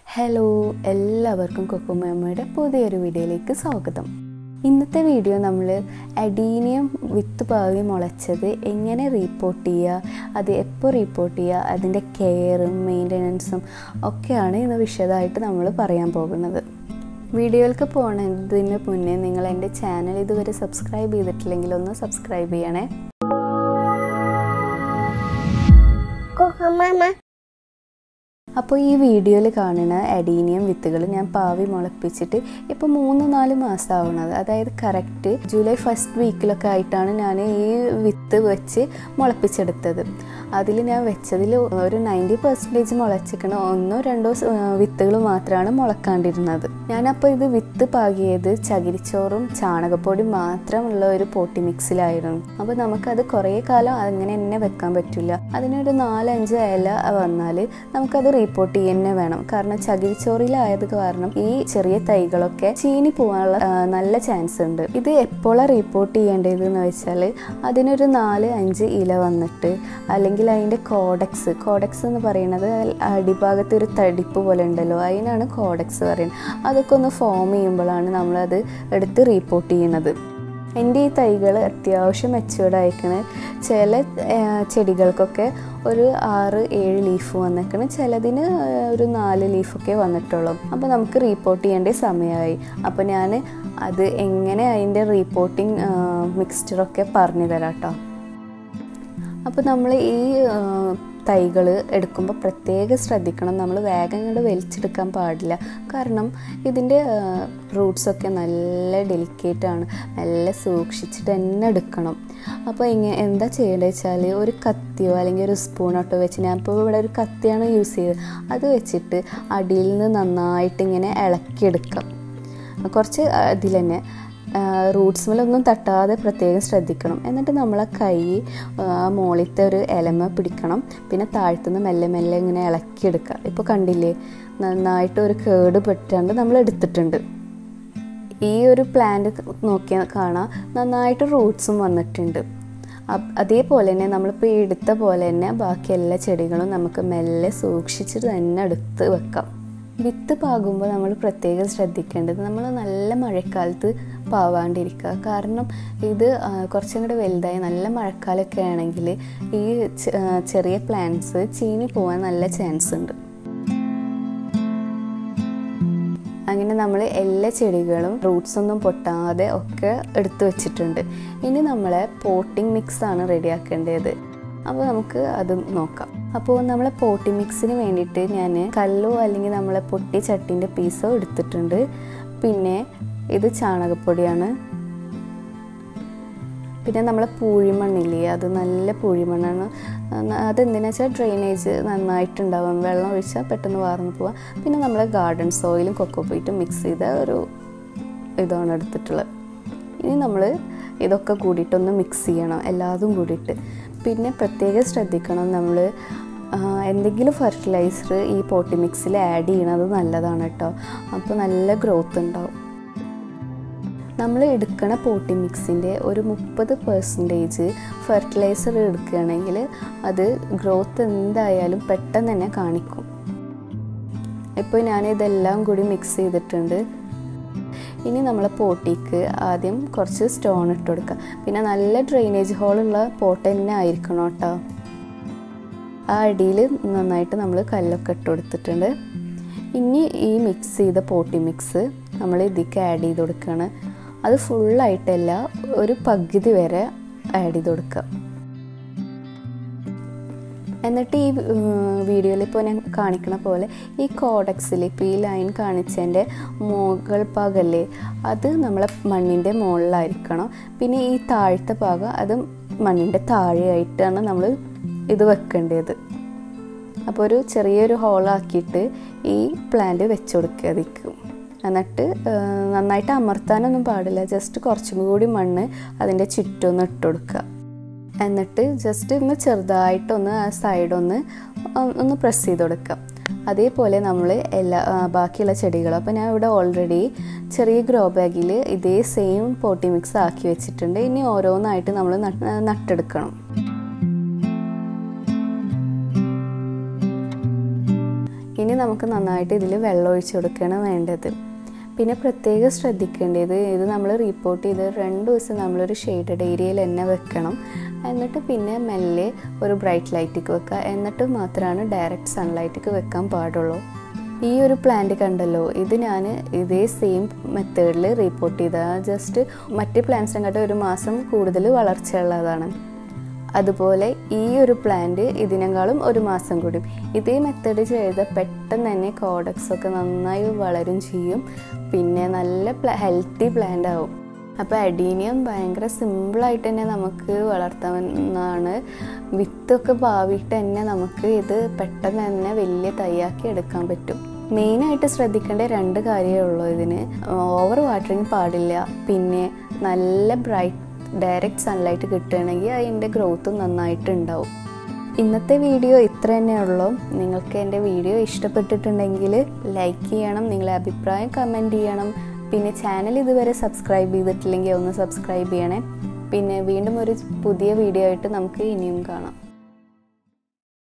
Hello എല്ലാവർക്കും കൊക്കുമ്മയുടെ പുതിയൊരു വീഡിയോയിലേക്ക് സ്വാഗതം ഇന്നത്തെ വീഡിയോ നമ്മൾ അഡീനിയം വിത്ത് പാവി മുളച്ചത് എങ്ങനെ റീപ്പോർട്ട് ചെയ്യുക അത് എപ്പോൾ റീപ്പോർട്ട് ചെയ്യുക അതിൻ്റെ കെയറും മെയിൻ്റനൻസും ഒക്കെയാണ് ഇന്ന് വിശദമായിട്ട് നമ്മൾ പറയാൻ പോകുന്നത് വീഡിയോയിലേക്ക് പോകുന്നതിന് മുന്നേ നിങ്ങൾ എൻ്റെ ചാനൽ ഇതുവരെ സബ്സ്ക്രൈബ് ചെയ്തിട്ടില്ലെങ്കിൽ ഒന്ന് സബ്സ്ക്രൈബ് ചെയ്യണേ Mama. അപ്പോൾ ഈ വീഡിയോയിൽ കാണുന്ന അഡീനിയം വിത്തുകൾ ഞാൻ പാവി മുളപ്പിച്ചിട്ട് ഇപ്പോൾ മൂന്ന് നാല് മാസം ആവണത് അതായത് കറക്റ്റ് ജൂലൈ ഫസ്റ്റ് വീക്കിലൊക്കെ ആയിട്ടാണ് ഞാൻ ഈ വിത്ത് വെച്ച് മുളപ്പിച്ചെടുത്തത് അതിൽ ഞാൻ വെച്ചതിൽ ഒരു നയൻറ്റി പെർസെൻറ്റേജ് മുളച്ചിക്കണ ഒന്നോ രണ്ടോ വിത്തുകൾ മാത്രമാണ് മുളക്കാണ്ടിരുന്നത് ഞാനപ്പോൾ ഇത് വിത്ത് പാകിയത് ചകിരിച്ചോറും ചാണകപ്പൊടിയും മാത്രമുള്ള ഒരു പോട്ടി മിക്സിലായിരുന്നു അപ്പോൾ നമുക്കത് കുറേ കാലം അങ്ങനെ തന്നെ വെക്കാൻ പറ്റില്ല അതിനൊരു നാലഞ്ച് ഇല വന്നാൽ നമുക്കത് റിപ്പോർട്ട് തന്നെ വേണം കാരണം ചകിരിച്ചോറിലായത് കാരണം ഈ ചെറിയ തൈകളൊക്കെ ചീനി പോകാനുള്ള ആ, നല്ല ചാൻസ് ഉണ്ട് ഇത് എപ്പോഴാണ് റിപ്പോർട്ട് ചെയ്യേണ്ടത് എന്ന് വെച്ചാൽ അതിനൊരു നാല് അഞ്ച് ഇല വന്നിട്ട് അല്ലെങ്കിൽ അതിൻ്റെ കോഡക്സ് കോഡക്സ് എന്ന് പറയുന്നത് അടിഭാഗത്ത് ഒരു തടിപ്പ് പോലെ ഉണ്ടല്ലോ അതിനാണ് കോഡക്സ് പറയുന്നത് അതൊക്കെ ഒന്ന് ഫോം ചെയ്യുമ്പോഴാണ് നമ്മളത് എടുത്ത് റിപ്പോർട്ട് ചെയ്യുന്നത് എൻ്റെ ഈ തൈകൾ അത്യാവശ്യം മെച്ചുവേർഡ് അയക്കണ് ചില ആ, ചെടികൾക്കൊക്കെ ഒരു ആറ് ഏഴ് ലീഫ് വന്നേക്കണ് ചിലതിന് ആ, ഒരു നാല് ലീഫൊക്കെ വന്നിട്ടുള്ളൂ അപ്പോൾ നമുക്ക് റീപ്പോർട്ട് ചെയ്യേണ്ട സമയമായി അപ്പോൾ ഞാൻ അത് എങ്ങനെ അതിൻ്റെ റീപ്പോർട്ടിങ് മിക്സ്ചറൊക്കെ പറഞ്ഞു തരാം കേട്ടോ അപ്പോൾ നമ്മൾ ഈ തൈകൾ എടുക്കുമ്പോൾ പ്രത്യേകം ശ്രദ്ധിക്കണം നമ്മൾ വേഗം ഇങ്ങോട്ട് വലിച്ചെടുക്കാൻ പാടില്ല കാരണം ഇതിൻ്റെ റൂട്ട്സൊക്കെ നല്ല ഡെലിക്കേറ്റ് ആണ് നല്ല സൂക്ഷിച്ചിട്ട് തന്നെ എടുക്കണം അപ്പോൾ ഇങ്ങനെ എന്താ ചെയ്യേണ്ടത് വെച്ചാൽ ഒരു കത്തിയോ അല്ലെങ്കിൽ ഒരു സ്പൂണോട്ടോ വെച്ച് ഞാൻ ഇപ്പോൾ ഇവിടെ ഒരു കത്തിയാണ് യൂസ് ചെയ്തത് അത് വെച്ചിട്ട് അടിയിൽ നിന്ന് നന്നായിട്ട് ഇങ്ങനെ ഇളക്കിയെടുക്കാം കുറച്ച് അതിൽ തന്നെ റൂട്ട്സ്മിലൊന്നും തട്ടാതെ പ്രത്യേകം ശ്രദ്ധിക്കണം എന്നിട്ട് നമ്മളെ കൈ ആ മുകളിലത്തെ ഒരു ഇലമ പിടിക്കണം പിന്നെ താഴ്ത്തുനിന്ന് മെല്ലെ മെല്ലെ ഇങ്ങനെ ഇളക്കിയെടുക്കുക ഇപ്പോൾ കണ്ടില്ലേ നന്നായിട്ട് ഒരു കേട് പെട്ടാണ്ട് നമ്മൾ എടുത്തിട്ടുണ്ട് ഈ ഒരു പ്ലാന്റ് നോക്കിയാൽ കാണാം നന്നായിട്ട് റൂട്ട്സും വന്നിട്ടുണ്ട് അപ്- അതേപോലെ തന്നെ നമ്മളിപ്പോൾ ഈ എടുത്ത പോലെ തന്നെ ബാക്കി എല്ലാ ചെടികളും നമുക്ക് മെല്ലെ സൂക്ഷിച്ചിട്ട് തന്നെ എടുത്ത് വെക്കാം വിത്ത് പാകുമ്പോൾ നമ്മൾ പ്രത്യേകം ശ്രദ്ധിക്കേണ്ടത് നമ്മൾ നല്ല മഴക്കാലത്ത് പാവാണ്ടിരിക്കുക കാരണം ഇത് ആ, കുറച്ചും കൂടെ വലുതായി നല്ല മഴക്കാലമൊക്കെ ആണെങ്കിൽ ഈ ചെ- ആ, ചെറിയ പ്ലാന്റ്സ് ചീനി പോകാൻ നല്ല ചാൻസ് ഉണ്ട് അങ്ങനെ നമ്മൾ എല്ലാ ചെടികളും റൂട്ട്സ് ഒന്നും പൊട്ടാതെ ഒക്കെ എടുത്തു വെച്ചിട്ടുണ്ട് ഇനി നമ്മളെ പോട്ടിംഗ് മിക്സ് ആണ് റെഡിയാക്കേണ്ടത് അപ്പോൾ നമുക്ക് അത് നോക്കാം അപ്പോൾ നമ്മളെ പോട്ടി മിക്സിന് വേണ്ടിയിട്ട് ഞാൻ കല്ലോ അല്ലെങ്കിൽ നമ്മളെ പൊട്ടി ചട്ടിൻ്റെ പീസോ എടുത്തിട്ടുണ്ട് പിന്നെ ഇത് ചാണകപ്പൊടിയാണ് പിന്നെ നമ്മളെ പൂഴിമണ്ണില്ലേ അത് നല്ല പൂഴിമണ്ണാണ് അതെന്തിനാ വെച്ചാൽ ഡ്രെയിനേജ് നന്നായിട്ടുണ്ടാവും വെള്ളം ഒഴിച്ചാൽ പെട്ടെന്ന് വാർന്നു പോവാം പിന്നെ നമ്മൾ ഗാർഡൻ സോയിലും കൊക്കോ പീറ്റും മിക്സ് ചെയ്ത ഒരു ഇതാണ് എടുത്തിട്ടുള്ളത് ഇനി നമ്മൾ ഇതൊക്കെ കൂടിയിട്ടൊന്ന് മിക്സ് ചെയ്യണം എല്ലാതും കൂടിയിട്ട് പിന്നെ പ്രത്യേകം ശ്രദ്ധിക്കണം നമ്മൾ എന്തെങ്കിലും ഫെർട്ടിലൈസർ ഈ പോട്ടി മിക്സിൽ ആഡ് ചെയ്യണത് നല്ലതാണ് കേട്ടോ അപ്പോൾ നല്ല ഗ്രോത്ത് ഉണ്ടാവും നമ്മൾ എടുക്കണ പോട്ടി മിക്സിൻ്റെ ഒരു മുപ്പത് പെർസെൻറ്റേജ് ഫെർട്ടിലൈസർ എടുക്കുകയാണെങ്കിൽ അത് ഗ്രോത്ത് എന്തായാലും പെട്ടെന്ന് തന്നെ കാണിക്കും ഇപ്പോൾ ഞാൻ ഇതെല്ലാം കൂടി മിക്സ് ചെയ്തിട്ടുണ്ട് ഇനി നമ്മൾ പോട്ടിക്ക് ആദ്യം കുറച്ച് സ്റ്റോൺ ഇട്ട് കൊടുക്കുക പിന്നെ നല്ല ഡ്രെയിനേജ് ഹോളുള്ള പോട്ട് തന്നെ ആയിരിക്കണം കേട്ടോ ആ അടിയിൽ നന്നായിട്ട് നമ്മൾ കല്ലൊക്കെ ഇട്ട് കൊടുത്തിട്ടുണ്ട് ഇനി ഈ മിക്സ് ചെയ്ത പോട്ടി മിക്സ് നമ്മൾ ഇതിലേക്ക് ആഡ് ചെയ്ത് കൊടുക്കുകയാണ് അത് ഫുള്ളായിട്ടല്ല ഒരു പകുതി വരെ ആഡ് ചെയ്ത് കൊടുക്കുക എന്നിട്ട് ഈ വീഡിയോയിൽ ഇപ്പോൾ ഞാൻ കാണിക്കണ പോലെ ഈ കോഡക്സിൽ ഇപ്പോൾ ഈ ലൈൻ കാണിച്ചതിൻ്റെ മുകൾ ഭാഗമല്ലേ അത് നമ്മളെ മണ്ണിൻ്റെ മുകളിലായിരിക്കണം പിന്നെ ഈ താഴത്തെ ഭാഗം അത് മണ്ണിൻ്റെ താഴെയായിട്ടാണ് നമ്മൾ ഇത് വെക്കേണ്ടത് അപ്പോൾ ഒരു ചെറിയൊരു ഹോളാക്കിയിട്ട് ഈ പ്ലാന്റ് വെച്ച് കൊടുക്കുക അതിക്ക് എന്നിട്ട് ആ, നന്നായിട്ട് അമർത്താനൊന്നും പാടില്ല ജസ്റ്റ് കുറച്ചും കൂടി മണ്ണ് അതിൻ്റെ ചുറ്റൊന്ന് ഇട്ട് കൊടുക്കുക എന്നിട്ട് ജസ്റ്റ് ഒന്ന് ചെറുതായിട്ടൊന്ന് ആ സൈഡൊന്ന് ഒന്ന് പ്രസ് ചെയ്ത് കൊടുക്കുക അതേപോലെ നമ്മൾ എല്ലാ ആ, ബാക്കിയുള്ള ചെടികൾ അപ്പോൾ ഞാൻ ഇവിടെ ഓൾറെഡി ചെറിയ ഗ്രോ ബാഗിൽ ഇതേ സെയിം പോട്ടി മിക്സ് ആക്കി വെച്ചിട്ടുണ്ട് ഇനി ഓരോന്നായിട്ട് നമ്മൾ നട്ടെടുക്കണം ഇനി ഇനി നമുക്ക് നന്നായിട്ട് ഇതിൽ വെള്ളം ഒഴിച്ചു കൊടുക്കുകയാണ് വേണ്ടത് പിന്നെ പ്രത്യേകം ശ്രദ്ധിക്കേണ്ടത് ഇത് നമ്മൾ റിപ്പോർട്ട് ചെയ്ത് രണ്ട് ദിവസം നമ്മളൊരു ഷെയ്ഡഡ് ഏരിയയിൽ തന്നെ വെക്കണം എന്നിട്ട് പിന്നെ മെല്ലെ ഒരു ബ്രൈറ്റ് ലൈറ്റിക്ക് വെക്കുക എന്നിട്ട് മാത്രമാണ് ഡയറക്റ്റ് സൺലൈറ്റിക്ക് വെക്കാൻ പാടുള്ളൂ ഈ ഒരു പ്ലാന്റ് കണ്ടല്ലോ ഇത് ഞാൻ ഇതേ സെയിം മെത്തേഡിൽ റിപ്പോർട്ട് ചെയ്ത ജസ്റ്റ് മറ്റ് പ്ലാന്റ്സിനെക്കാട്ടും ഒരു മാസം കൂടുതൽ വളർച്ചയുള്ളതാണ് അതുപോലെ ഈ ഒരു പ്ലാന്റ് ഇതിനേക്കാളും ഒരു മാസം കൂടി ഇതേ മെത്തേഡ് ചെയ്ത പെട്ടെന്ന് തന്നെ കോഡക്സ് ഒക്കെ നന്നായി വളരും ചെയ്യും പിന്നെ നല്ല പ്ല ഹെൽത്തി പ്ലാന്റ് ആവും അപ്പോൾ അഡീനിയം ഭയങ്കര സിമ്പിളായിട്ട് തന്നെ നമുക്ക് വളർത്താവുന്നതാണ് വിത്തൊക്കെ പാവിയിട്ട് തന്നെ നമുക്ക് ഇത് പെട്ടെന്ന് തന്നെ വലിയ തയ്യാക്കി എടുക്കാൻ പറ്റും മെയിനായിട്ട് ശ്രദ്ധിക്കേണ്ട രണ്ട് കാര്യമേ ഉള്ളൂ ഇതിന് ഓവർ വാട്ടറിങ് പാടില്ല പിന്നെ നല്ല ബ്രൈറ്റ് ഡയറക്റ്റ് സൺലൈറ്റ് കിട്ടുകയാണെങ്കിൽ അതിൻ്റെ ഗ്രോത്തും നന്നായിട്ടുണ്ടാവും ഇന്നത്തെ വീഡിയോ ഇത്ര തന്നെ ഉള്ളൂ നിങ്ങൾക്ക് എൻ്റെ വീഡിയോ ഇഷ്ടപ്പെട്ടിട്ടുണ്ടെങ്കിൽ ലൈക്ക് ചെയ്യണം നിങ്ങളെ അഭിപ്രായം കമൻറ്റ് ചെയ്യണം പിന്നെ ചാനൽ ഇതുവരെ സബ്സ്ക്രൈബ് ചെയ്തിട്ടില്ലെങ്കിൽ ഒന്ന് സബ്സ്ക്രൈബ് ചെയ്യണേ പിന്നെ വീണ്ടും ഒരു പുതിയ വീഡിയോ ആയിട്ട് നമുക്ക് ഇനിയും കാണാം